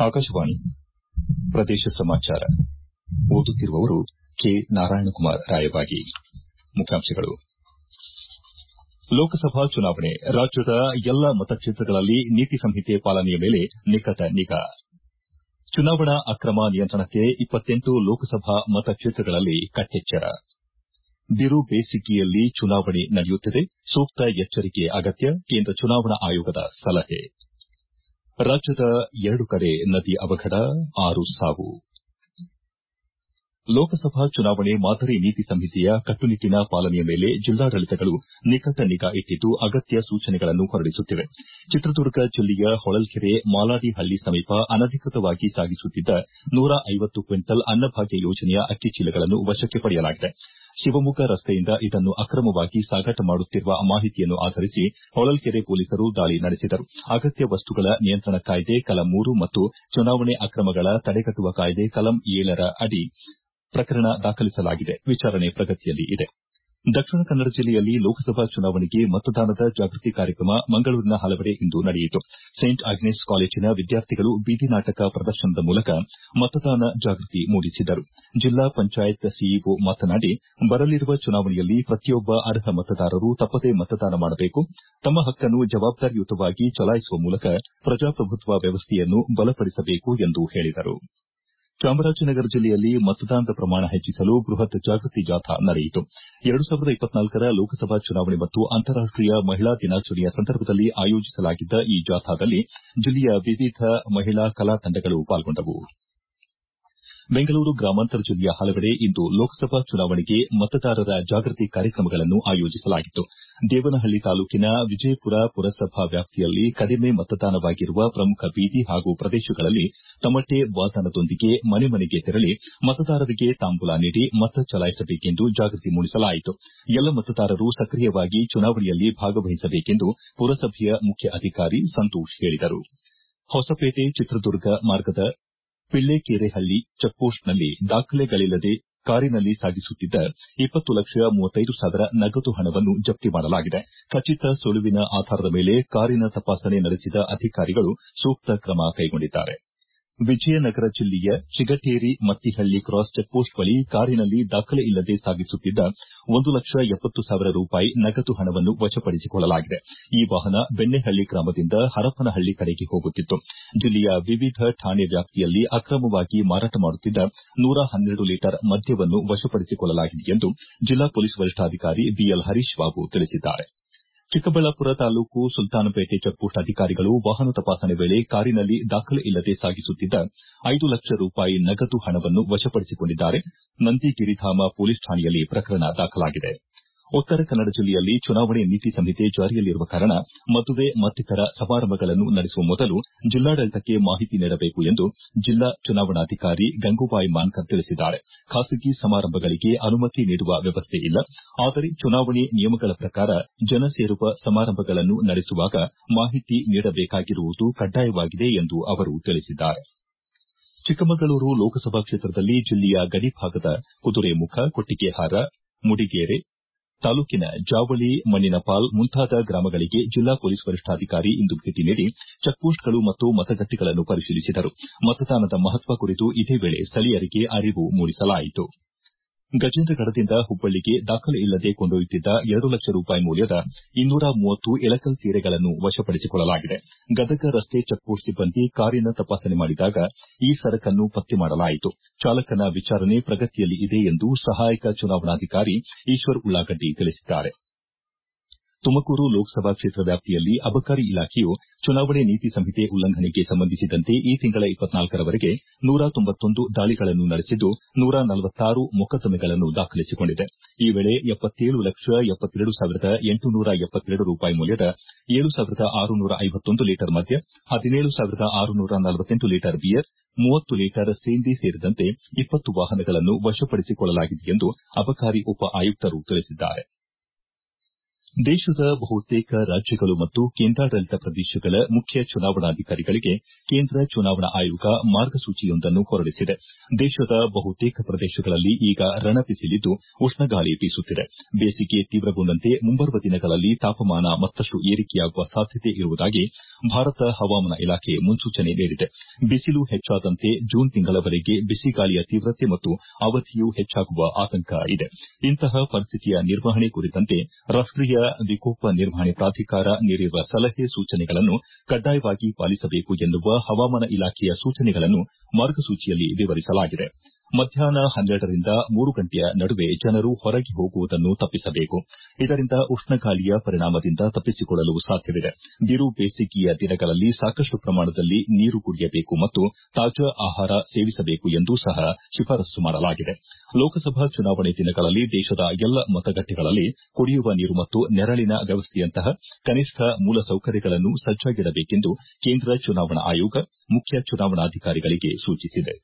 ಆಕಾಶವಾಣಿ ಪ್ರದೇಶ ಸಮಾಚಾರ ಓದುತ್ತಿರುವವರು ಕೆ ನಾರಾಯಣಕುಮಾರ್ ರಾಯಬಾಗಿ ಮುಖ್ಯಾಂಶಗಳು ಲೋಕಸಭಾ ಚುನಾವಣೆ ರಾಜ್ಯದ ಎಲ್ಲಾ ಮತಕ್ಷೇತ್ರಗಳಲ್ಲಿ ನೀತಿ ಸಂಹಿತೆ ಪಾಲನೆಯ ಮೇಲೆ ನಿಕಟ ನಿಗಾ ಚುನಾವಣಾ ಅಕ್ರಮ ನಿಯಂತ್ರಣಕ್ಕೆ ಲೋಕಸಭಾ ಮತಕ್ಷೇತ್ರಗಳಲ್ಲಿ ಕಟ್ಟೆಚ್ಚರ ಬಿರು ಬೇಸಿಗೆಯಲ್ಲಿ ಚುನಾವಣೆ ನಡೆಯುತ್ತಿದೆ ಸೂಕ್ತ ಎಚ್ಚರಿಕೆ ಅಗತ್ಯ ಕೇಂದ್ರ ಚುನಾವಣಾ ಆಯೋಗದ ಸಲಹೆ ರಾಜ್ಯದ ಎರಡು ಕಡೆ ನದಿ ಅವಘಡ ಆರು ಸಾವು ಲೋಕಸಭಾ ಚುನಾವಣೆ ಮಾದರಿ ನೀತಿ ಸಂಹಿತೆಯ ಕಟ್ಟುನಿಟ್ಟಿನ ಪಾಲನೆಯ ಮೇಲೆ ಜಿಲ್ಲಾಡಳಿತಗಳು ನಿಕಟ ನಿಗಾ ಇಟ್ಟಿದ್ದು ಅಗತ್ಯ ಸೂಚನೆಗಳನ್ನು ಹೊರಡಿಸುತ್ತಿವೆ ಚಿತ್ರದುರ್ಗ ಜಿಲ್ಲೆಯ ಹೊಳಲ್ಕೆರೆ ಮಾಲಾಡಿಹಳ್ಳಿ ಸಮೀಪ ಅನಧಿಕೃತವಾಗಿ ಸಾಗಿಸುತ್ತಿದ್ದ ನೂರ ಐವತ್ತು ಕ್ವಿಂಟಲ್ ಅನ್ನಭಾಗ್ಯ ಯೋಜನೆಯ ಅಕ್ಕಿ ಚೀಲಗಳನ್ನು ವಶಕ್ಕೆ ಪಡೆಯಲಾಗಿದೆ ಶಿವಮೊಗ್ಗ ರಸ್ತೆಯಿಂದ ಇದನ್ನು ಅಕ್ರಮವಾಗಿ ಸಾಗಾಟ ಮಾಡುತ್ತಿರುವ ಮಾಹಿತಿಯನ್ನು ಆಧರಿಸಿ ಹೊಳಲ್ಕೆರೆ ಪೊಲೀಸರು ದಾಳಿ ನಡೆಸಿದರು ಅಗತ್ಯ ವಸ್ತುಗಳ ನಿಯಂತ್ರಣ ಕಾಯ್ದೆ ಕಲಂ ಮೂರು ಮತ್ತು ಚುನಾವಣೆ ಅಕ್ರಮಗಳ ತಡೆಗಟ್ಟುವ ಕಾಯ್ದೆ ಕಲಂ ಏಳರ ಅಡಿ ಪ್ರಕರಣ ದಾಖಲಿಸಲಾಗಿದೆ ವಿಚಾರಣೆ ಪ್ರಗತಿಯಲ್ಲಿದೆ ದಕ್ಷಿಣ ಕನ್ನಡ ಜಿಲ್ಲೆಯಲ್ಲಿ ಲೋಕಸಭಾ ಚುನಾವಣೆಗೆ ಮತದಾನದ ಜಾಗೃತಿ ಕಾರ್ಯಕ್ರಮ ಮಂಗಳೂರಿನ ಹಲವೆಡೆ ಇಂದು ನಡೆಯಿತು ಸೇಂಟ್ ಆಗ್ನೆಸ್ ಕಾಲೇಜಿನ ವಿದ್ಯಾರ್ಥಿಗಳು ಬೀದಿ ನಾಟಕ ಪ್ರದರ್ಶನದ ಮೂಲಕ ಮತದಾನ ಜಾಗೃತಿ ಮೂಡಿಸಿದರು ಜಿಲ್ಲಾ ಪಂಚಾಯತ್ ಸಿಇಒ ಮಾತನಾಡಿ ಬರಲಿರುವ ಚುನಾವಣೆಯಲ್ಲಿ ಪ್ರತಿಯೊಬ್ಬ ಅರ್ಹ ಮತದಾರರು ತಪ್ಪದೇ ಮತದಾನ ಮಾಡಬೇಕು ತಮ್ಮ ಹಕ್ಕನ್ನು ಜವಾಬ್ದಾರಿಯುತವಾಗಿ ಚಲಾಯಿಸುವ ಮೂಲಕ ಪ್ರಜಾಪ್ರಭುತ್ವ ವ್ಯವಸ್ಥೆಯನ್ನು ಬಲಪಡಿಸಬೇಕು ಎಂದು ಹೇಳಿದರು ಚಾಮರಾಜನಗರ ಜಿಲ್ಲೆಯಲ್ಲಿ ಮತದಾನದ ಪ್ರಮಾಣ ಹೆಚ್ಚಿಸಲು ಬೃಹತ್ ಜಾಗೃತಿ ಜಾಥಾ ನಡೆಯಿತು ರ ಲೋಕಸಭಾ ಚುನಾವಣೆ ಮತ್ತು ಅಂತಾರಾಷ್ಟೀಯ ಮಹಿಳಾ ದಿನಾಚರಣೆಯ ಸಂದರ್ಭದಲ್ಲಿ ಆಯೋಜಿಸಲಾಗಿದ್ದ ಈ ಜಾಥಾದಲ್ಲಿ ಜಿಲ್ಲೆಯ ವಿವಿಧ ಮಹಿಳಾ ಕಲಾ ತಂಡಗಳು ಪಾಲ್ಗೊಂಡವು ಬೆಂಗಳೂರು ಗ್ರಾಮಾಂತರ ಜಿಲ್ಲೆಯ ಹಲವೆಡೆ ಇಂದು ಲೋಕಸಭಾ ಚುನಾವಣೆಗೆ ಮತದಾರರ ಜಾಗೃತಿ ಕಾರ್ಯಕ್ರಮಗಳನ್ನು ಆಯೋಜಿಸಲಾಗಿತ್ತು ದೇವನಹಳ್ಳಿ ತಾಲೂಕಿನ ವಿಜಯಪುರ ಪುರಸಭಾ ವ್ಯಾಪ್ತಿಯಲ್ಲಿ ಕಡಿಮೆ ಮತದಾನವಾಗಿರುವ ಪ್ರಮುಖ ಬೀದಿ ಹಾಗೂ ಪ್ರದೇಶಗಳಲ್ಲಿ ತಮಟೆ ವಾದನದೊಂದಿಗೆ ಮನೆ ಮನೆಗೆ ತೆರಳಿ ಮತದಾರರಿಗೆ ತಾಂಬೂಲ ನೀಡಿ ಮತ ಚಲಾಯಿಸಬೇಕೆಂದು ಜಾಗೃತಿ ಮೂಡಿಸಲಾಯಿತು ಎಲ್ಲ ಮತದಾರರು ಸಕ್ರಿಯವಾಗಿ ಚುನಾವಣೆಯಲ್ಲಿ ಭಾಗವಹಿಸಬೇಕೆಂದು ಪುರಸಭೆಯ ಮುಖ್ಯ ಅಧಿಕಾರಿ ಸಂತೋಷ್ ಹೇಳಿದರು ಹೊಸಪೇಟೆ ಚಿತ್ರದುರ್ಗ ಮಾರ್ಗದ ಪಿಳ್ಳೆಕೇರೆಹಳ್ಳಿ ಚೆಕ್ಪೋಸ್ಟ್ನಲ್ಲಿ ದಾಖಲೆಗಳಿಲ್ಲದೆ ಕಾರಿನಲ್ಲಿ ಸಾಗಿಸುತ್ತಿದ್ದ ಇಪ್ಪತ್ತು ಲಕ್ಷ ಮೂವತ್ತೈದು ಸಾವಿರ ನಗದು ಹಣವನ್ನು ಜಪ್ತಿ ಮಾಡಲಾಗಿದೆ ಖಚಿತ ಸುಳಿವಿನ ಆಧಾರದ ಮೇಲೆ ಕಾರಿನ ತಪಾಸಣೆ ನಡೆಸಿದ ಅಧಿಕಾರಿಗಳು ಸೂಕ್ತ ಕ್ರಮ ಕೈಗೊಂಡಿದ್ದಾರೆ ವಿಜಯನಗರ ಜಿಲ್ಲೆಯ ಚಿಗಟೇರಿ ಮತ್ತಿಹಳ್ಳಿ ಕ್ರಾಸ್ ಚೆಕ್ಪೋಸ್ಟ್ ಬಳಿ ಕಾರಿನಲ್ಲಿ ದಾಖಲೆ ಇಲ್ಲದೆ ಸಾಗಿಸುತ್ತಿದ್ದ ಒಂದು ಲಕ್ಷ ಎಪ್ಪತ್ತು ಸಾವಿರ ರೂಪಾಯಿ ನಗದು ಹಣವನ್ನು ವಶಪಡಿಸಿಕೊಳ್ಳಲಾಗಿದೆ ಈ ವಾಹನ ಬೆಣ್ಣೆಹಳ್ಳಿ ಗ್ರಾಮದಿಂದ ಹರಪನಹಳ್ಳಿ ಕಡೆಗೆ ಹೋಗುತ್ತಿತ್ತು ಜಿಲ್ಲೆಯ ವಿವಿಧ ಠಾಣೆ ವ್ಯಾಪ್ತಿಯಲ್ಲಿ ಅಕ್ರಮವಾಗಿ ಮಾರಾಟ ಮಾಡುತ್ತಿದ್ದ ನೂರ ಹನ್ನೆರಡು ಲೀಟರ್ ಮದ್ಯವನ್ನು ವಶಪಡಿಸಿಕೊಳ್ಳಲಾಗಿದೆ ಎಂದು ಜಿಲ್ಲಾ ಪೊಲೀಸ್ ವರಿಷ್ಠಾಧಿಕಾರಿ ಬಿಎಲ್ ಹರೀಶ್ ಬಾಬು ತಿಳಿಸಿದ್ದಾರೆ ಚಿಕ್ಕಬಳ್ಳಾಪುರ ತಾಲೂಕು ಸುಲ್ತಾನಪೇಟೆ ಚೆಕ್ಪೋಸ್ಟ್ ಅಧಿಕಾರಿಗಳು ವಾಹನ ತಪಾಸಣೆ ವೇಳೆ ಕಾರಿನಲ್ಲಿ ದಾಖಲೆ ಇಲ್ಲದೆ ಸಾಗಿಸುತ್ತಿದ್ದ ಐದು ಲಕ್ಷ ರೂಪಾಯಿ ನಗದು ಹಣವನ್ನು ವಶಪಡಿಸಿಕೊಂಡಿದ್ದಾರೆ ನಂದಿಗಿರಿಧಾಮ ಪೊಲೀಸ್ ಠಾಣೆಯಲ್ಲಿ ಪ್ರಕರಣ ದಾಖಲಾಗಿದೆ ಉತ್ತರ ಕನ್ನಡ ಜಿಲ್ಲೆಯಲ್ಲಿ ಚುನಾವಣೆ ನೀತಿ ಸಂಹಿತೆ ಜಾರಿಯಲ್ಲಿರುವ ಕಾರಣ ಮದುವೆ ಮತ್ತಿತರ ಸಮಾರಂಭಗಳನ್ನು ನಡೆಸುವ ಮೊದಲು ಜಿಲ್ಲಾಡಳಿತಕ್ಕೆ ಮಾಹಿತಿ ನೀಡಬೇಕು ಎಂದು ಜಿಲ್ಲಾ ಚುನಾವಣಾಧಿಕಾರಿ ಗಂಗೂಬಾಯಿ ಮಾನ್ಕರ್ ತಿಳಿಸಿದ್ದಾರೆ ಖಾಸಗಿ ಸಮಾರಂಭಗಳಿಗೆ ಅನುಮತಿ ನೀಡುವ ವ್ಯವಸ್ಥೆ ಇಲ್ಲ ಆದರೆ ಚುನಾವಣೆ ನಿಯಮಗಳ ಪ್ರಕಾರ ಜನ ಸೇರುವ ಸಮಾರಂಭಗಳನ್ನು ನಡೆಸುವಾಗ ಮಾಹಿತಿ ನೀಡಬೇಕಾಗಿರುವುದು ಕಡ್ಡಾಯವಾಗಿದೆ ಎಂದು ಅವರು ತಿಳಿಸಿದ್ದಾರೆ ಚಿಕ್ಕಮಗಳೂರು ಲೋಕಸಭಾ ಕ್ಷೇತ್ರದಲ್ಲಿ ಜಿಲ್ಲೆಯ ಗಡಿಭಾಗದ ಕುದುರೆಮುಖ ಕೊಟ್ಟಿಗೆಹಾರ ಮುಡಿಗೇರೆ ತಾಲೂಕಿನ ಜಾವಳಿ ಮಣ್ಣಿನಪಾಲ್ ಮುಂತಾದ ಗ್ರಾಮಗಳಿಗೆ ಜಿಲ್ಲಾ ಪೊಲೀಸ್ ವರಿಷ್ಠಾಧಿಕಾರಿ ಇಂದು ಭೇಟಿ ನೀಡಿ ಚೆಕ್ಪೋಸ್ಟ್ಗಳು ಮತ್ತು ಮತಗಟ್ಟೆಗಳನ್ನು ಪರಿಶೀಲಿಸಿದರು ಮತದಾನದ ಮಹತ್ವ ಕುರಿತು ಇದೇ ವೇಳೆ ಸ್ಥಳೀಯರಿಗೆ ಅರಿವು ಮೂಡಿಸಲಾಯಿತು ಗಜೇಂದ್ರಗಢದಿಂದ ಹುಬ್ಬಳ್ಳಿಗೆ ದಾಖಲೆ ಇಲ್ಲದೆ ಕೊಂಡೊಯ್ಯುತ್ತಿದ್ದ ಎರಡು ಲಕ್ಷ ರೂಪಾಯಿ ಮೌಲ್ಯದ ಇನ್ನೂರ ಮೂವತ್ತು ಇಳಕಲ್ ಸೀರೆಗಳನ್ನು ವಶಪಡಿಸಿಕೊಳ್ಳಲಾಗಿದೆ ಗದಗ ರಸ್ತೆ ಚೆಕ್ಪೋಸ್ಟ್ ಸಿಬ್ಬಂದಿ ಕಾರಿನ ತಪಾಸಣೆ ಮಾಡಿದಾಗ ಈ ಸರಕನ್ನು ಪತ್ತೆ ಮಾಡಲಾಯಿತು ಚಾಲಕನ ವಿಚಾರಣೆ ಪ್ರಗತಿಯಲ್ಲಿ ಇದೆ ಎಂದು ಸಹಾಯಕ ಚುನಾವಣಾಧಿಕಾರಿ ಈಶ್ವರ್ ಉಳ್ಳಾಗಡ್ಡಿ ತಿಳಿಸಿದ್ದಾರೆ ತುಮಕೂರು ಲೋಕಸಭಾ ಕ್ಷೇತ್ರ ವ್ಯಾಪ್ತಿಯಲ್ಲಿ ಅಬಕಾರಿ ಇಲಾಖೆಯು ಚುನಾವಣೆ ನೀತಿ ಸಂಹಿತೆ ಉಲ್ಲಂಘನೆಗೆ ಸಂಬಂಧಿಸಿದಂತೆ ಈ ತಿಂಗಳ ರವರೆಗೆ ನೂರ ತೊಂಬತ್ತೊಂದು ದಾಳಿಗಳನ್ನು ನಡೆಸಿದ್ದು ನೂರ ನಲವತ್ತಾರು ಮೊಕದ್ದಮೆಗಳನ್ನು ದಾಖಲಿಸಿಕೊಂಡಿದೆ ಈ ವೇಳೆ ಎಪ್ಪತ್ತೇಳು ಲಕ್ಷ ಎಪ್ಪತ್ತೆರಡು ಸಾವಿರದ ಎಂಟುನೂರ ಎಪ್ಪತ್ತೆರಡು ರೂಪಾಯಿ ಮೌಲ್ಯದ ಏಳು ಸಾವಿರದ ಆರುನೂರ ಐವತ್ತೊಂದು ಲೀಟರ್ ಮದ್ಯ ಹದಿನೇಳು ಸಾವಿರದ ಆರುನೂರ ನಲವತ್ತೆಂಟು ಲೀಟರ್ ಬಿಯರ್ ಮೂವತ್ತು ಲೀಟರ್ ಸೇಂದಿ ಸೇರಿದಂತೆ ಇಪ್ಪತ್ತು ವಾಹನಗಳನ್ನು ವಶಪಡಿಸಿಕೊಳ್ಳಲಾಗಿದೆ ಎಂದು ಅಬಕಾರಿ ಉಪ ಆಯುಕ್ತರು ತಿಳಿಸಿದ್ದಾರೆ ದೇಶದ ಬಹುತೇಕ ರಾಜ್ಯಗಳು ಮತ್ತು ಕೇಂದ್ರಾಡಳಿತ ಪ್ರದೇಶಗಳ ಮುಖ್ಯ ಚುನಾವಣಾಧಿಕಾರಿಗಳಿಗೆ ಕೇಂದ್ರ ಚುನಾವಣಾ ಆಯೋಗ ಮಾರ್ಗಸೂಚಿಯೊಂದನ್ನು ಹೊರಡಿಸಿದೆ ದೇಶದ ಬಹುತೇಕ ಪ್ರದೇಶಗಳಲ್ಲಿ ಈಗ ರಣಬಿಸಿಲಿದ್ದು ಉಷ್ಣಗಾಳಿ ಬೀಸುತ್ತಿದೆ ಬೇಸಿಗೆ ತೀವ್ರಗೊಂಡಂತೆ ಮುಂಬರುವ ದಿನಗಳಲ್ಲಿ ತಾಪಮಾನ ಮತ್ತಷ್ಟು ಏರಿಕೆಯಾಗುವ ಸಾಧ್ಯತೆ ಇರುವುದಾಗಿ ಭಾರತ ಹವಾಮಾನ ಇಲಾಖೆ ಮುನ್ಸೂಚನೆ ನೀಡಿದೆ ಬಿಸಿಲು ಹೆಚ್ಚಾದಂತೆ ಜೂನ್ ತಿಂಗಳವರೆಗೆ ಬಿಸಿಗಾಳಿಯ ತೀವ್ರತೆ ಮತ್ತು ಅವಧಿಯೂ ಹೆಚ್ಚಾಗುವ ಆತಂಕ ಇದೆ ಇಂತಹ ಪರಿಸ್ಥಿತಿಯ ನಿರ್ವಹಣೆ ಕುರಿತಂತೆ ರಾಷ್ಟೀಯ ವಿಕೋಪ ನಿರ್ವಹಣೆ ಪ್ರಾಧಿಕಾರ ನೀಡಿರುವ ಸಲಹೆ ಸೂಚನೆಗಳನ್ನು ಕಡ್ಡಾಯವಾಗಿ ಪಾಲಿಸಬೇಕು ಎನ್ನುವ ಹವಾಮಾನ ಇಲಾಖೆಯ ಸೂಚನೆಗಳನ್ನು ಮಾರ್ಗಸೂಚಿಯಲ್ಲಿ ವಿವರಿಸಲಾಗಿದೆ ಮಧ್ಯಾಹ್ನ ಹನ್ನೆರಡರಿಂದ ಮೂರು ಗಂಟೆಯ ನಡುವೆ ಜನರು ಹೊರಗೆ ಹೋಗುವುದನ್ನು ತಪ್ಪಿಸಬೇಕು ಇದರಿಂದ ಉಷ್ಣಗಾಳಿಯ ಪರಿಣಾಮದಿಂದ ತಪ್ಪಿಸಿಕೊಳ್ಳಲು ಸಾಧ್ಯವಿದೆ ಬಿರು ಬೇಸಿಗೆಯ ದಿನಗಳಲ್ಲಿ ಸಾಕಷ್ಟು ಪ್ರಮಾಣದಲ್ಲಿ ನೀರು ಕುಡಿಯಬೇಕು ಮತ್ತು ತಾಜಾ ಆಹಾರ ಸೇವಿಸಬೇಕು ಎಂದೂ ಸಹ ಶಿಫಾರಸು ಮಾಡಲಾಗಿದೆ ಲೋಕಸಭಾ ಚುನಾವಣೆ ದಿನಗಳಲ್ಲಿ ದೇಶದ ಎಲ್ಲ ಮತಗಟ್ಟೆಗಳಲ್ಲಿ ಕುಡಿಯುವ ನೀರು ಮತ್ತು ನೆರಳಿನ ವ್ಯವಸ್ಥೆಯಂತಹ ಕನಿಷ್ಠ ಮೂಲಸೌಕರ್ಯಗಳನ್ನು ಸಜ್ಜಾಗಿಡಬೇಕೆಂದು ಕೇಂದ್ರ ಚುನಾವಣಾ ಆಯೋಗ ಮುಖ್ಯ ಚುನಾವಣಾಧಿಕಾರಿಗಳಿಗೆ ಸೂಚಿಸಿದೆ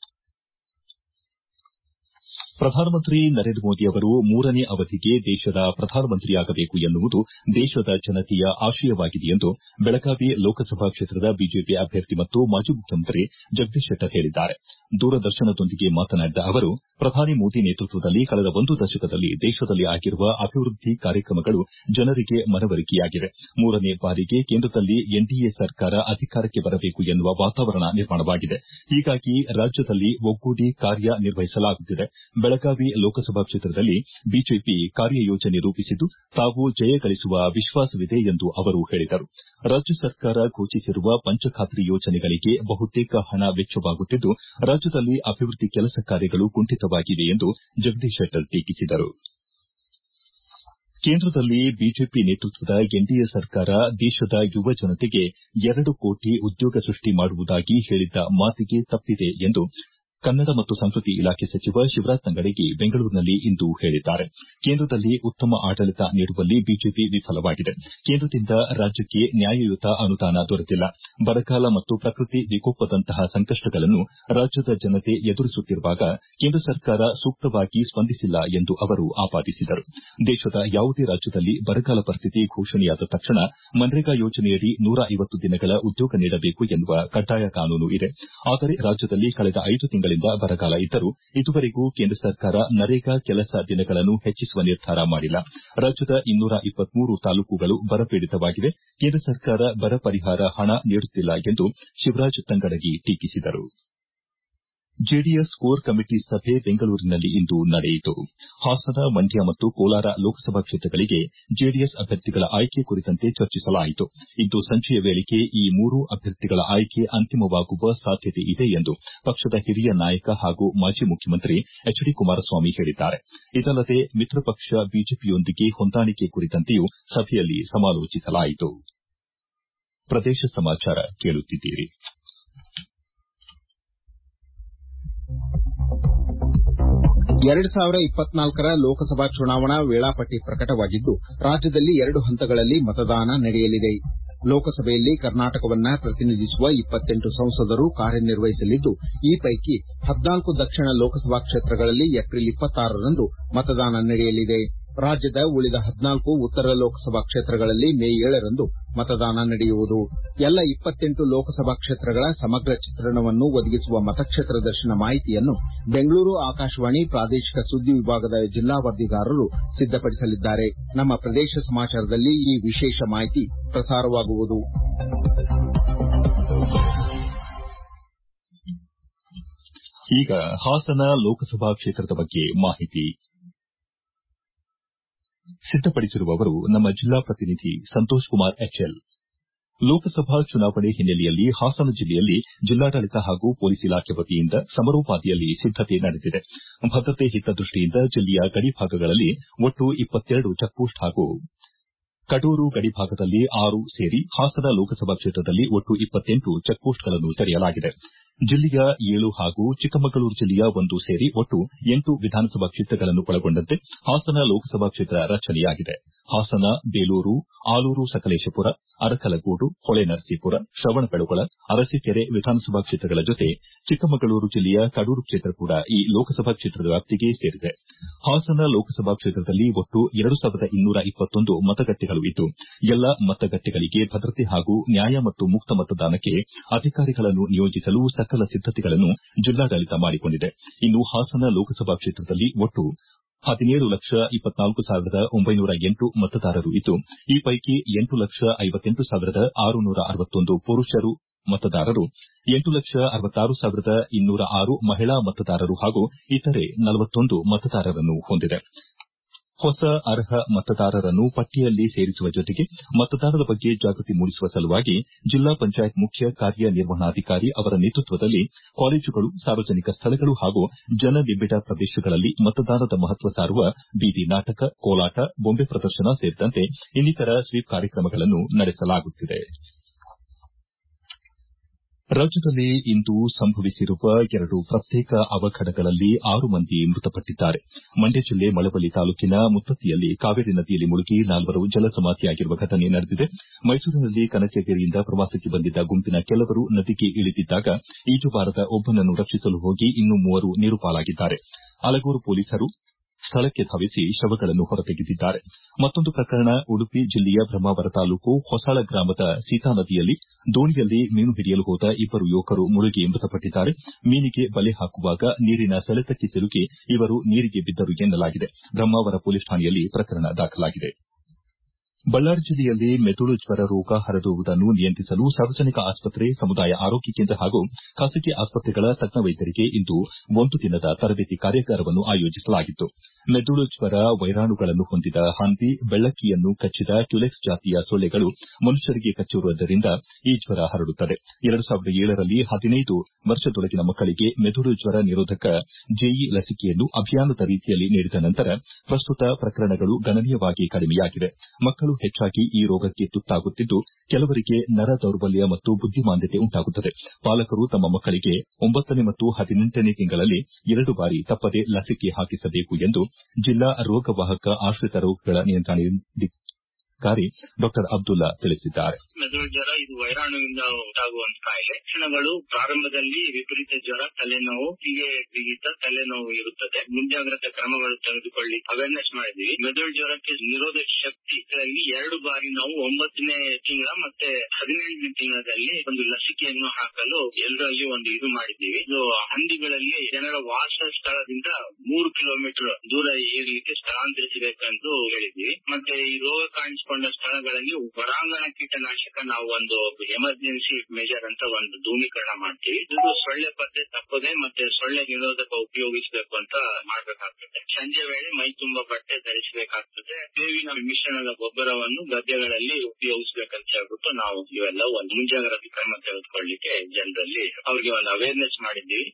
ಪ್ರಧಾನಮಂತ್ರಿ ನರೇಂದ್ರ ಮೋದಿ ಅವರು ಮೂರನೇ ಅವಧಿಗೆ ದೇಶದ ಪ್ರಧಾನಮಂತ್ರಿಯಾಗಬೇಕು ಎನ್ನುವುದು ದೇಶದ ಜನತೆಯ ಆಶಯವಾಗಿದೆ ಎಂದು ಬೆಳಗಾವಿ ಲೋಕಸಭಾ ಕ್ಷೇತ್ರದ ಬಿಜೆಪಿ ಅಭ್ಯರ್ಥಿ ಮತ್ತು ಮಾಜಿ ಮುಖ್ಯಮಂತ್ರಿ ಜಗದೀಶ್ ಶೆಟ್ಟರ್ ಹೇಳಿದ್ದಾರೆ ದೂರದರ್ಶನದೊಂದಿಗೆ ಮಾತನಾಡಿದ ಅವರು ಪ್ರಧಾನಿ ಮೋದಿ ನೇತೃತ್ವದಲ್ಲಿ ಕಳೆದ ಒಂದು ದಶಕದಲ್ಲಿ ದೇಶದಲ್ಲಿ ಆಗಿರುವ ಅಭಿವೃದ್ಧಿ ಕಾರ್ಯಕ್ರಮಗಳು ಜನರಿಗೆ ಮನವರಿಕೆಯಾಗಿವೆ ಮೂರನೇ ಬಾರಿಗೆ ಕೇಂದ್ರದಲ್ಲಿ ಎನ್ಡಿಎ ಸರ್ಕಾರ ಅಧಿಕಾರಕ್ಕೆ ಬರಬೇಕು ಎನ್ನುವ ವಾತಾವರಣ ನಿರ್ಮಾಣವಾಗಿದೆ ಹೀಗಾಗಿ ರಾಜ್ಯದಲ್ಲಿ ಒಗ್ಗೂಡಿ ಕಾರ್ಯ ನಿರ್ವಹಿಸಲಾಗುತ್ತಿದೆ ಬೆಳಗಾವಿ ಲೋಕಸಭಾ ಕ್ಷೇತ್ರದಲ್ಲಿ ಬಿಜೆಪಿ ಕಾರ್ಯಯೋಜನೆ ರೂಪಿಸಿದ್ದು ತಾವು ಜಯ ಗಳಿಸುವ ವಿಶ್ವಾಸವಿದೆ ಎಂದು ಅವರು ಹೇಳಿದರು ರಾಜ್ಯ ಸರ್ಕಾರ ಘೋಷಿಸಿರುವ ಪಂಚಖಾತ್ರಿ ಯೋಜನೆಗಳಿಗೆ ಬಹುತೇಕ ಹಣ ವೆಚ್ಚವಾಗುತ್ತಿದ್ದು ರಾಜ್ಯದಲ್ಲಿ ಅಭಿವೃದ್ಧಿ ಕೆಲಸ ಕಾರ್ಯಗಳು ಕುಂಠಿತವಾಗಿವೆ ಎಂದು ಜಗದೀಶ್ ಶೆಟ್ಟರ್ ಟೀಕಿಸಿದರು ಕೇಂದ್ರದಲ್ಲಿ ಬಿಜೆಪಿ ನೇತೃತ್ವದ ಎನ್ಡಿಎ ಸರ್ಕಾರ ದೇಶದ ಯುವ ಜನತೆಗೆ ಎರಡು ಕೋಟಿ ಉದ್ಯೋಗ ಸೃಷ್ಟಿ ಮಾಡುವುದಾಗಿ ಹೇಳಿದ್ದ ಮಾತಿಗೆ ತಪ್ಪಿದೆ ಎಂದು ಕನ್ನಡ ಮತ್ತು ಸಂಸ್ಕೃತಿ ಇಲಾಖೆ ಸಚಿವ ಶಿವರಾಜ್ ತಂಗಡಗಿ ಬೆಂಗಳೂರಿನಲ್ಲಿಂದು ಹೇಳಿದ್ದಾರೆ ಕೇಂದ್ರದಲ್ಲಿ ಉತ್ತಮ ಆಡಳಿತ ನೀಡುವಲ್ಲಿ ಬಿಜೆಪಿ ವಿಫಲವಾಗಿದೆ ಕೇಂದ್ರದಿಂದ ರಾಜ್ಯಕ್ಕೆ ನ್ಯಾಯಯುತ ಅನುದಾನ ದೊರೆತಿಲ್ಲ ಬರಗಾಲ ಮತ್ತು ಪ್ರಕೃತಿ ವಿಕೋಪದಂತಹ ಸಂಕಷ್ಟಗಳನ್ನು ರಾಜ್ಯದ ಜನತೆ ಎದುರಿಸುತ್ತಿರುವಾಗ ಕೇಂದ್ರ ಸರ್ಕಾರ ಸೂಕ್ತವಾಗಿ ಸ್ಪಂದಿಸಿಲ್ಲ ಎಂದು ಅವರು ಆಪಾದಿಸಿದರು ದೇಶದ ಯಾವುದೇ ರಾಜ್ಯದಲ್ಲಿ ಬರಗಾಲ ಪರಿಸ್ಥಿತಿ ಘೋಷಣೆಯಾದ ತಕ್ಷಣ ಮನ್ರೇಗಾ ಯೋಜನೆಯಡಿ ನೂರ ಐವತ್ತು ದಿನಗಳ ಉದ್ಯೋಗ ನೀಡಬೇಕು ಎನ್ನುವ ಕಡ್ಡಾಯ ಕಾನೂನು ಇದೆ ಆದರೆ ರಾಜ್ಯದಲ್ಲಿ ಕಳೆದ ಐದು ತಿಂಗಳಿಂದ ಬರಗಾಲ ಇದ್ದರೂ ಇದುವರೆಗೂ ಕೇಂದ್ರ ಸರ್ಕಾರ ನರೇಗಾ ಕೆಲಸ ದಿನಗಳನ್ನು ಹೆಚ್ಚಿಸುವ ನಿರ್ಧಾರ ಮಾಡಿಲ್ಲ ರಾಜ್ಯದ ಇನ್ನೂರ ಇಪ್ಪತ್ಮೂರು ತಾಲೂಕುಗಳು ಬರಪೀಡಿತವಾಗಿವೆ ಕೇಂದ್ರ ಸರ್ಕಾರ ಬರ ಪರಿಹಾರ ಹಣ ನೀಡುತ್ತಿಲ್ಲ ಎಂದು ಶಿವರಾಜ್ ತಂಗಡಗಿ ಟೀಕಿಸಿದರು ಜೆಡಿಎಸ್ ಕೋರ್ ಕಮಿಟಿ ಸಭೆ ಬೆಂಗಳೂರಿನಲ್ಲಿಂದು ನಡೆಯಿತು ಹಾಸನ ಮಂಡ್ಯ ಮತ್ತು ಕೋಲಾರ ಲೋಕಸಭಾ ಕ್ಷೇತ್ರಗಳಿಗೆ ಜೆಡಿಎಸ್ ಅಭ್ಯರ್ಥಿಗಳ ಆಯ್ಕೆ ಕುರಿತಂತೆ ಚರ್ಚಿಸಲಾಯಿತು ಇಂದು ಸಂಜೆಯ ವೇಳೆಗೆ ಈ ಮೂರೂ ಅಭ್ಯರ್ಥಿಗಳ ಆಯ್ಕೆ ಅಂತಿಮವಾಗುವ ಸಾಧ್ಯತೆ ಇದೆ ಎಂದು ಪಕ್ಷದ ಹಿರಿಯ ನಾಯಕ ಹಾಗೂ ಮಾಜಿ ಮುಖ್ಯಮಂತ್ರಿ ಎಚ್ ಡಿ ಕುಮಾರಸ್ವಾಮಿ ಹೇಳಿದ್ದಾರೆ ಇದಲ್ಲದೆ ಮಿತ್ರ ಪಕ್ಷ ಬಿಜೆಪಿಯೊಂದಿಗೆ ಹೊಂದಾಣಿಕೆ ಕುರಿತಂತೆಯೂ ಸಭೆಯಲ್ಲಿ ಸಮಾಲೋಚಿಸಲಾಯಿತು ಪ್ರದೇಶ ಸಮಾಚಾರ ಕೇಳುತ್ತಿದ್ದೀರಿ ಎರಡ್ ಸಾವಿರ ಇಪ್ಪತ್ನಾಲ್ಕರ ಲೋಕಸಭಾ ಚುನಾವಣಾ ವೇಳಾಪಟ್ಟಿ ಪ್ರಕಟವಾಗಿದ್ದು ರಾಜ್ಯದಲ್ಲಿ ಎರಡು ಹಂತಗಳಲ್ಲಿ ಮತದಾನ ನಡೆಯಲಿದೆ ಲೋಕಸಭೆಯಲ್ಲಿ ಕರ್ನಾಟಕವನ್ನ ಪ್ರತಿನಿಧಿಸುವ ಇಪ್ಪತ್ತೆಂಟು ಸಂಸದರು ಕಾರ್ಯನಿರ್ವಹಿಸಲಿದ್ದು ಈ ಪೈಕಿ ಹದಿನಾಲ್ಕು ದಕ್ಷಿಣ ಲೋಕಸಭಾ ಕ್ಷೇತ್ರಗಳಲ್ಲಿ ಏಪ್ರಿಲ್ ಇಪ್ಪತ್ತಾರರಂದು ಮತದಾನ ನಡೆಯಲಿದೆ ರಾಜ್ಯದ ಉಳಿದ ಹದಿನಾಲ್ಕು ಉತ್ತರ ಲೋಕಸಭಾ ಕ್ಷೇತ್ರಗಳಲ್ಲಿ ಮೇ ಏಳರಂದು ಮತದಾನ ನಡೆಯುವುದು ಎಲ್ಲ ಇಪ್ಪತ್ತೆಂಟು ಲೋಕಸಭಾ ಕ್ಷೇತ್ರಗಳ ಸಮಗ್ರ ಚಿತ್ರಣವನ್ನು ಒದಗಿಸುವ ಮತಕ್ಷೇತ್ರ ದರ್ಶನ ಮಾಹಿತಿಯನ್ನು ಬೆಂಗಳೂರು ಆಕಾಶವಾಣಿ ಪ್ರಾದೇಶಿಕ ಸುದ್ದಿ ವಿಭಾಗದ ಜಿಲ್ಲಾ ವರದಿಗಾರರು ಸಿದ್ದಪಡಿಸಲಿದ್ದಾರೆ ನಮ್ಮ ಪ್ರದೇಶ ಸಮಾಚಾರದಲ್ಲಿ ಈ ವಿಶೇಷ ಮಾಹಿತಿ ಪ್ರಸಾರವಾಗುವುದು ಈಗ ಹಾಸನ ಲೋಕಸಭಾ ಕ್ಷೇತ್ರದ ಬಗ್ಗೆ ಮಾಹಿತಿ ಸಿದ್ದಪಡಿಸಿರುವವರು ನಮ್ಮ ಜಿಲ್ಲಾ ಪ್ರತಿನಿಧಿ ಸಂತೋಷ್ ಕುಮಾರ್ ಎಚ್ಎಲ್ ಲೋಕಸಭಾ ಚುನಾವಣೆ ಹಿನ್ನೆಲೆಯಲ್ಲಿ ಹಾಸನ ಜಿಲ್ಲೆಯಲ್ಲಿ ಜಿಲ್ಲಾಡಳಿತ ಹಾಗೂ ಪೊಲೀಸ್ ಇಲಾಖೆ ವತಿಯಿಂದ ಸಮರೋಪಾದಿಯಲ್ಲಿ ಸಿದ್ದತೆ ನಡೆದಿದೆ ಭದ್ರತೆ ಹಿತದೃಷ್ಟಿಯಿಂದ ಜಿಲ್ಲೆಯ ಗಡಿಭಾಗಗಳಲ್ಲಿ ಒಟ್ಟು ಇಪ್ಪತ್ತೆರಡು ಚೆಕ್ಪೋಸ್ಟ್ ಹಾಗೂ ಕಡೂರು ಗಡಿಭಾಗದಲ್ಲಿ ಆರು ಸೇರಿ ಹಾಸನ ಲೋಕಸಭಾ ಕ್ಷೇತ್ರದಲ್ಲಿ ಒಟ್ಟು ಇಪ್ಪತ್ತೆಂಟು ಚೆಕ್ಪೋಸ್ಟ್ಗಳನ್ನು ತೆರೆಯಲಾಗಿದೆ ಜಿಲ್ಲೆಯ ಏಳು ಹಾಗೂ ಚಿಕ್ಕಮಗಳೂರು ಜಿಲ್ಲೆಯ ಒಂದು ಸೇರಿ ಒಟ್ಟು ಎಂಟು ವಿಧಾನಸಭಾ ಕ್ಷೇತ್ರಗಳನ್ನು ಒಳಗೊಂಡಂತೆ ಹಾಸನ ಲೋಕಸಭಾ ಕ್ಷೇತ್ರ ರಚನೆಯಾಗಿದೆ ಹಾಸನ ಬೇಲೂರು ಆಲೂರು ಸಕಲೇಶಪುರ ಅರಕಲಗೂಡು ಹೊಳೆನರಸೀಪುರ ಶ್ರವಣಬೆಳಗೊಳ ಅರಸೀಕೆರೆ ವಿಧಾನಸಭಾ ಕ್ಷೇತ್ರಗಳ ಜೊತೆ ಚಿಕ್ಕಮಗಳೂರು ಜಿಲ್ಲೆಯ ಕಡೂರು ಕ್ಷೇತ್ರ ಕೂಡ ಈ ಲೋಕಸಭಾ ಕ್ಷೇತ್ರದ ವ್ಯಾಪ್ತಿಗೆ ಸೇರಿದೆ ಹಾಸನ ಲೋಕಸಭಾ ಕ್ಷೇತ್ರದಲ್ಲಿ ಒಟ್ಟು ಎರಡು ಸಾವಿರದ ಇನ್ನೂರ ಇಪ್ಪತ್ತೊಂದು ಮತಗಟ್ಟೆಗಳು ಇದ್ದು ಎಲ್ಲಾ ಮತಗಟ್ಟೆಗಳಿಗೆ ಭದ್ರತೆ ಹಾಗೂ ನ್ಯಾಯ ಮತ್ತು ಮುಕ್ತ ಮತದಾನಕ್ಕೆ ಅಧಿಕಾರಿಗಳನ್ನು ನಿಯೋಜಿಸಲು ಸಕಲ ಸಿದ್ದತೆಗಳನ್ನು ಜಿಲ್ಲಾಡಳಿತ ಮಾಡಿಕೊಂಡಿದೆ ಇನ್ನು ಹಾಸನ ಲೋಕಸಭಾ ಕ್ಷೇತ್ರದಲ್ಲಿ ಒಟ್ಟು ಹದಿನೇಳು ಲಕ್ಷ ಇಪ್ಪತ್ನಾಲ್ಕು ಸಾವಿರದ ಒಂಬೈನೂರ ಎಂಟು ಮತದಾರರು ಇದ್ದು ಈ ಪೈಕಿ ಎಂಟು ಲಕ್ಷ ಐವತ್ತೆಂಟು ಸಾವಿರದ ಆರುನೂರ ಅರವತ್ತೊಂದು ಪುರುಷರು ಮತದಾರರು ಎಂಟು ಲಕ್ಷ ಅರವತ್ತಾರು ಸಾವಿರದ ಇನ್ನೂರ ಆರು ಮಹಿಳಾ ಮತದಾರರು ಹಾಗೂ ಇತರೆ ನಲವತ್ತೊಂದು ಮತದಾರರನ್ನು ಹೊಂದಿದೆ ಹೊಸ ಅರ್ಹ ಮತದಾರರನ್ನು ಪಟ್ಟಿಯಲ್ಲಿ ಸೇರಿಸುವ ಜೊತೆಗೆ ಮತದಾನದ ಬಗ್ಗೆ ಜಾಗೃತಿ ಮೂಡಿಸುವ ಸಲುವಾಗಿ ಜಿಲ್ಲಾ ಪಂಚಾಯತ್ ಮುಖ್ಯ ಕಾರ್ಯನಿರ್ವಹಣಾಧಿಕಾರಿ ಅವರ ನೇತೃತ್ವದಲ್ಲಿ ಕಾಲೇಜುಗಳು ಸಾರ್ವಜನಿಕ ಸ್ಥಳಗಳು ಹಾಗೂ ಜನನಿಬಿಡ ಪ್ರದೇಶಗಳಲ್ಲಿ ಮತದಾನದ ಮಹತ್ವ ಸಾರುವ ಬೀದಿ ನಾಟಕ ಕೋಲಾಟ ಬೊಂಬೆ ಪ್ರದರ್ಶನ ಸೇರಿದಂತೆ ಇನ್ನಿತರ ಸ್ವೀಪ್ ಕಾರ್ಯಕ್ರಮಗಳನ್ನು ನಡೆಸಲಾಗುತ್ತಿದೆ ರಾಜ್ಯದಲ್ಲಿ ಇಂದು ಸಂಭವಿಸಿರುವ ಎರಡು ಪ್ರತ್ಯೇಕ ಅವಘಡಗಳಲ್ಲಿ ಆರು ಮಂದಿ ಮೃತಪಟ್ಟಿದ್ದಾರೆ ಮಂಡ್ಯ ಜಿಲ್ಲೆ ಮಳವಳ್ಳಿ ತಾಲೂಕಿನ ಮುತ್ತತ್ತಿಯಲ್ಲಿ ಕಾವೇರಿ ನದಿಯಲ್ಲಿ ಮುಳುಗಿ ನಾಲ್ವರು ಜಲಸಮಾಧಿಯಾಗಿರುವ ಘಟನೆ ನಡೆದಿದೆ ಮೈಸೂರಿನಲ್ಲಿ ಕನಕಗಿರಿಯಿಂದ ಪ್ರವಾಸಕ್ಕೆ ಬಂದಿದ್ದ ಗುಂಪಿನ ಕೆಲವರು ನದಿಗೆ ಇಳಿದಿದ್ದಾಗ ಈಜುಬಾರದ ಒಬ್ಬನನ್ನು ರಕ್ಷಿಸಲು ಹೋಗಿ ಇನ್ನೂ ಮೂವರು ನೀರುಪಾಲಾಗಿದ್ದಾರೆ ಅಲಗೂರು ಪೊಲೀಸರು ಸ್ಥಳಕ್ಕೆ ಧಾವಿಸಿ ಶವಗಳನ್ನು ಹೊರತೆಗೆದಿದ್ದಾರೆ ಮತ್ತೊಂದು ಪ್ರಕರಣ ಉಡುಪಿ ಜಿಲ್ಲೆಯ ಬ್ರಹ್ಮಾವರ ತಾಲೂಕು ಹೊಸಳ ಗ್ರಾಮದ ಸೀತಾ ನದಿಯಲ್ಲಿ ದೋಣಿಯಲ್ಲಿ ಮೀನು ಹಿಡಿಯಲು ಹೋದ ಇಬ್ಬರು ಯುವಕರು ಮುಳುಗಿ ಮೃತಪಟ್ಟಿದ್ದಾರೆ ಮೀನಿಗೆ ಬಲೆ ಹಾಕುವಾಗ ನೀರಿನ ಸೆಳೆತಕ್ಕೆ ಸಿಲುಕಿ ಇವರು ನೀರಿಗೆ ಬಿದ್ದರು ಎನ್ನಲಾಗಿದೆ ಬ್ರಹ್ಮಾವರ ಪೊಲೀಸ್ ಠಾಣೆಯಲ್ಲಿ ಪ್ರಕರಣ ದಾಖಲಾಗಿದೆ ಬಳ್ಳಾರಿ ಜಿಲ್ಲೆಯಲ್ಲಿ ಮೆದುಳು ಜ್ವರ ರೋಗ ಹರಡುವುದನ್ನು ನಿಯಂತ್ರಿಸಲು ಸಾರ್ವಜನಿಕ ಆಸ್ಪತ್ರೆ ಸಮುದಾಯ ಆರೋಗ್ಯ ಕೇಂದ್ರ ಹಾಗೂ ಖಾಸಗಿ ಆಸ್ಪತ್ರೆಗಳ ತಜ್ಞ ವೈದ್ಯರಿಗೆ ಇಂದು ಒಂದು ದಿನದ ತರಬೇತಿ ಕಾರ್ಯಾಗಾರವನ್ನು ಆಯೋಜಿಸಲಾಗಿತ್ತು ಮೆದುಳು ಜ್ವರ ವೈರಾಣುಗಳನ್ನು ಹೊಂದಿದ ಹಂದಿ ಬೆಳ್ಳಕ್ಕಿಯನ್ನು ಕಚ್ಚಿದ ಟ್ಯುಲೆಕ್ಸ್ ಜಾತಿಯ ಸೊಳ್ಳೆಗಳು ಮನುಷ್ಯರಿಗೆ ಕಚ್ಚಿರುವುದರಿಂದ ಈ ಜ್ವರ ಹರಡುತ್ತದೆ ಎರಡು ಸಾವಿರದ ಏಳರಲ್ಲಿ ಹದಿನೈದು ವರ್ಷದೊಳಗಿನ ಮಕ್ಕಳಿಗೆ ಮೆದುಳು ಜ್ವರ ನಿರೋಧಕ ಜೆಇ ಲಸಿಕೆಯನ್ನು ಅಭಿಯಾನದ ರೀತಿಯಲ್ಲಿ ನೀಡಿದ ನಂತರ ಪ್ರಸ್ತುತ ಪ್ರಕರಣಗಳು ಗಣನೀಯವಾಗಿ ಕಡಿಮೆಯಾಗಿವೆ ಮಕ್ಕಳು ಹೆಚ್ಚಾಗಿ ಈ ರೋಗಕ್ಕೆ ತುತ್ತಾಗುತ್ತಿದ್ದು ಕೆಲವರಿಗೆ ನರ ದೌರ್ಬಲ್ಯ ಮತ್ತು ಬುದ್ದಿಮಾಂದ್ಯತೆ ಉಂಟಾಗುತ್ತದೆ ಪಾಲಕರು ತಮ್ಮ ಮಕ್ಕಳಿಗೆ ಒಂಬತ್ತನೇ ಮತ್ತು ಹದಿನೆಂಟನೇ ತಿಂಗಳಲ್ಲಿ ಎರಡು ಬಾರಿ ತಪ್ಪದೆ ಲಸಿಕೆ ಹಾಕಿಸಬೇಕು ಎಂದು ಜಿಲ್ಲಾ ರೋಗವಾಹಕ ಆಶ್ರಿತ ರೋಗಗಳ ನಿಯಂತ್ರಣಾಧಿಕಾರಿ ಡಾ ಅಬ್ದುಲ್ಲಾ ತಿಳಿಸಿದ್ದಾರೆ ಮೆದುಳು ಜ್ವರ ಇದು ವೈರಾಣುವಿಂದ ಉಂಟಾಗುವಂತ ಕಾಯಿಲೆ ಲಕ್ಷಣಗಳು ಪ್ರಾರಂಭದಲ್ಲಿ ವಿಪರೀತ ಜ್ವರ ತಲೆನೋವು ಹೀಗೆ ಬಿಗಿತ ತಲೆನೋವು ಇರುತ್ತದೆ ಮುಂಜಾಗ್ರತಾ ಕ್ರಮಗಳು ತೆಗೆದುಕೊಳ್ಳಿ ಅವೇರ್ನೆಸ್ ಮಾಡಿದ್ವಿ ಮೆದುಳು ಜ್ವರಕ್ಕೆ ನಿರೋಧಕ ಶಕ್ತಿಗಳಲ್ಲಿ ಎರಡು ಬಾರಿ ನಾವು ಒಂಬತ್ತನೇ ತಿಂಗಳ ಮತ್ತೆ ಹದಿನೆಂಟನೇ ತಿಂಗಳಲ್ಲಿ ಒಂದು ಲಸಿಕೆಯನ್ನು ಹಾಕಲು ಎಲ್ಲರಲ್ಲಿ ಒಂದು ಇದು ಮಾಡಿದ್ದೀವಿ ಇದು ಹಂದಿಗಳಲ್ಲಿ ಜನರ ವಾಸ ಸ್ಥಳದಿಂದ ಮೂರು ಕಿಲೋಮೀಟರ್ ದೂರ ಇರಲಿಕ್ಕೆ ಸ್ಥಳಾಂತರಿಸಬೇಕೆಂದು ಹೇಳಿದ್ವಿ ಮತ್ತೆ ಈ ರೋಗ ಕಾಣಿಸಿಕೊಂಡ ಸ್ಥಳಗಳಲ್ಲಿ ಹೊರಾಂಗಣ ಕೀಟನಾಶಕ ನಾವು ಒಂದು ಎಮರ್ಜೆನ್ಸಿ ಮೆಜರ್ ಅಂತ ಒಂದು ಧೂಮೀಕರಣ ಮಾಡ್ತೀವಿ ಇದು ಸೊಳ್ಳೆ ಪತ್ತೆ ತಪ್ಪದೆ ಮತ್ತೆ ಸೊಳ್ಳೆ ನಿರೋಧಕ ಉಪಯೋಗಿಸಬೇಕು ಅಂತ ಮಾಡಬೇಕಾಗ್ತದೆ ಸಂಜೆ ವೇಳೆ ಮೈ ತುಂಬಾ ಬಟ್ಟೆ ಧರಿಸಬೇಕಾಗ್ತದೆ ಬೇವಿನ ಮಿಶ್ರಣದ ಗೊಬ್ಬರವನ್ನು ಗದ್ದೆಗಳಲ್ಲಿ ಉಪಯೋಗಿಸಬೇಕಂತ ಹೇಳ್ಬಿಟ್ಟು ನಾವು ಇವೆಲ್ಲ ಒಂದು ಮುಂಜಾಗ್ರತೆ ಕ್ರಮ ತೆಗೆದುಕೊಳ್ಳಿಕ್ಕೆ ಜನರಲ್ಲಿ ಅವರಿಗೆ ಒಂದು ಅವೇರ್ನೆಸ್ ಮಾಡಿದ್ದೀವಿ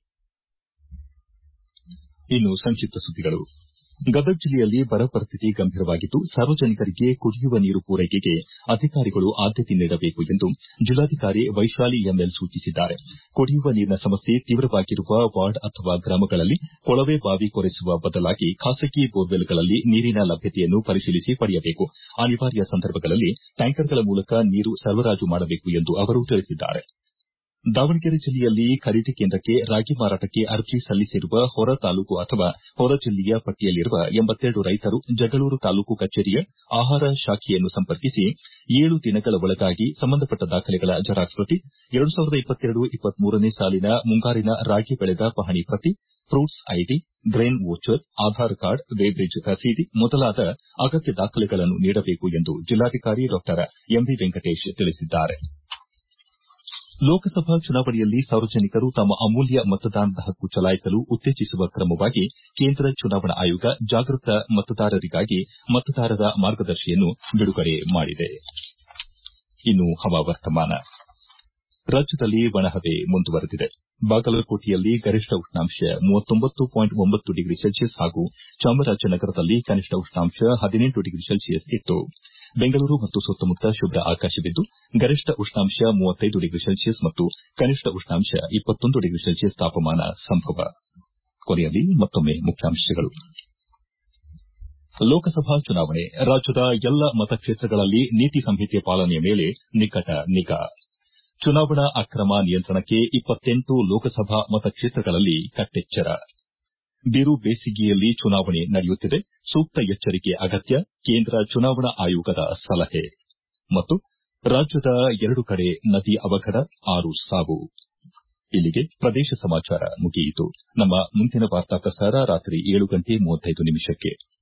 ಇನ್ನು ಸಂಕ್ಷಿಪ್ತ ಸುದ್ದಿಗಳು ಗದಗ ಜಿಲ್ಲೆಯಲ್ಲಿ ಬರ ಪರಿಸ್ಥಿತಿ ಗಂಭೀರವಾಗಿದ್ದು ಸಾರ್ವಜನಿಕರಿಗೆ ಕುಡಿಯುವ ನೀರು ಪೂರೈಕೆಗೆ ಅಧಿಕಾರಿಗಳು ಆದ್ಯತೆ ನೀಡಬೇಕು ಎಂದು ಜಿಲ್ಲಾಧಿಕಾರಿ ವೈಶಾಲಿ ಎಂಎಲ್ ಸೂಚಿಸಿದ್ದಾರೆ ಕುಡಿಯುವ ನೀರಿನ ಸಮಸ್ಯೆ ತೀವ್ರವಾಗಿರುವ ವಾರ್ಡ್ ಅಥವಾ ಗ್ರಾಮಗಳಲ್ಲಿ ಕೊಳವೆ ಬಾವಿ ಕೊರೆಸುವ ಬದಲಾಗಿ ಖಾಸಗಿ ಬೋರ್ವೆಲ್ಗಳಲ್ಲಿ ನೀರಿನ ಲಭ್ಯತೆಯನ್ನು ಪರಿಶೀಲಿಸಿ ಪಡೆಯಬೇಕು ಅನಿವಾರ್ಯ ಸಂದರ್ಭಗಳಲ್ಲಿ ಟ್ಯಾಂಕರ್ಗಳ ಮೂಲಕ ನೀರು ಸರಬರಾಜು ಮಾಡಬೇಕು ಎಂದು ಅವರು ತಿಳಿಸಿದ್ದಾರೆ ದಾವಣಗೆರೆ ಜಿಲ್ಲೆಯಲ್ಲಿ ಖರೀದಿ ಕೇಂದ್ರಕ್ಕೆ ರಾಗಿ ಮಾರಾಟಕ್ಕೆ ಅರ್ಜಿ ಸಲ್ಲಿಸಿರುವ ಹೊರ ತಾಲೂಕು ಅಥವಾ ಹೊರ ಜಿಲ್ಲೆಯ ಪಟ್ಟಿಯಲ್ಲಿರುವ ಎಂಬತ್ತೆರಡು ರೈತರು ಜಗಳೂರು ತಾಲೂಕು ಕಚೇರಿಯ ಆಹಾರ ಶಾಖೆಯನ್ನು ಸಂಪರ್ಕಿಸಿ ಏಳು ದಿನಗಳ ಒಳಗಾಗಿ ಸಂಬಂಧಪಟ್ಟ ದಾಖಲೆಗಳ ಜೆರಾಕ್ಸ್ ಪ್ರತಿ ಎರಡು ಸಾವಿರದ ಇಪ್ಪತ್ತೆರಡು ಇಪ್ಪತ್ಮೂರನೇ ಸಾಲಿನ ಮುಂಗಾರಿನ ರಾಗಿ ಬೆಳೆದ ಪಹಣಿ ಪ್ರತಿ fruits ID grain voucher Aadhaar card weighbridge ರಸೀದಿ ಮೊದಲಾದ ಅಗತ್ಯ ದಾಖಲೆಗಳನ್ನು ನೀಡಬೇಕು ಎಂದು ಜಿಲ್ಲಾಧಿಕಾರಿ ಡಾ ಎಂವಿ ವೆಂಕಟೇಶ್ ತಿಳಿಸಿದ್ದಾರೆ ಲೋಕಸಭಾ ಚುನಾವಣೆಯಲ್ಲಿ ಸಾರ್ವಜನಿಕರು ತಮ್ಮ ಅಮೂಲ್ಯ ಮತದಾನದ ಹಕ್ಕು ಚಲಾಯಿಸಲು ಉತ್ತೇಜಿಸುವ ಕ್ರಮವಾಗಿ ಕೇಂದ್ರ ಚುನಾವಣಾ ಆಯೋಗ ಜಾಗೃತ ಮತದಾರರಿಗಾಗಿ ಮತದಾರರ ಮಾರ್ಗದರ್ಶಿಯನ್ನು ಬಿಡುಗಡೆ ಮಾಡಿದೆ ಇನ್ನು ಹವಾವರ್ತಮಾನ ರಾಜ್ಯದಲ್ಲಿ ಒಣಹವೆ ಮುಂದುವರೆದಿದೆ ಬಾಗಲಕೋಟೆಯಲ್ಲಿ ಗರಿಷ್ಠ ಉಷ್ಣಾಂಶ ಡಿಗ್ರಿ ಸೆಲ್ಸಿಯಸ್ ಹಾಗೂ ಚಾಮರಾಜನಗರದಲ್ಲಿ ಕನಿಷ್ಠ ಉಷ್ಣಾಂಶ ಹದಿನೆಂಟು ಡಿಗ್ರಿ ಸೆಲ್ಸಿಯಸ್ ಇತ್ತು ಬೆಂಗಳೂರು ಮತ್ತು ಸುತ್ತಮುತ್ತ ಶುಭ್ರ ಆಕಾಶವಿದ್ದು ಗರಿಷ್ಠ ಉಷ್ಣಾಂಶ ಡಿಗ್ರಿ ಸೆಲ್ಸಿಯಸ್ ಮತ್ತು ಕನಿಷ್ಠ ಉಷ್ಣಾಂಶ ಡಿಗ್ರಿ ಸೆಲ್ಸಿಯಸ್ ತಾಪಮಾನ ಸಂಭವ ಕೊನೆಯಲ್ಲಿ ಮತ್ತೊಮ್ಮೆ ಮುಖ್ಯಾಂಶಗಳು ಲೋಕಸಭಾ ಚುನಾವಣೆ ರಾಜ್ಯದ ಎಲ್ಲ ಮತಕ್ಷೇತ್ರಗಳಲ್ಲಿ ನೀತಿ ಸಂಹಿತೆ ಪಾಲನೆಯ ಮೇಲೆ ನಿಕಟ ನಿಗಾ ಚುನಾವಣಾ ಅಕ್ರಮ ನಿಯಂತ್ರಣಕ್ಕೆ ಲೋಕಸಭಾ ಮತಕ್ಷೇತ್ರಗಳಲ್ಲಿ ಕಟ್ಟೆಚ್ಚರ ಬಿರು ಬೇಸಿಗೆಯಲ್ಲಿ ಚುನಾವಣೆ ನಡೆಯುತ್ತಿದೆ ಸೂಕ್ತ ಎಚ್ಚರಿಕೆ ಅಗತ್ಯ ಕೇಂದ್ರ ಚುನಾವಣಾ ಆಯೋಗದ ಸಲಹೆ ಮತ್ತು ರಾಜ್ಯದ ಎರಡು ಕಡೆ ನದಿ ಅವಘಡ ಆರು ಸಾವು ಇಲ್ಲಿಗೆ ಪ್ರದೇಶ ಸಮಾಚಾರ ಮುಗಿಯಿತು ನಮ್ಮ ಮುಂದಿನ ವಾರ್ತಾ ಪ್ರಸಾರ ರಾತ್ರಿ ಏಳು ಗಂಟೆ ಮೂವತ್ತೈದು ನಿಮಿಷಕ್ಕೆ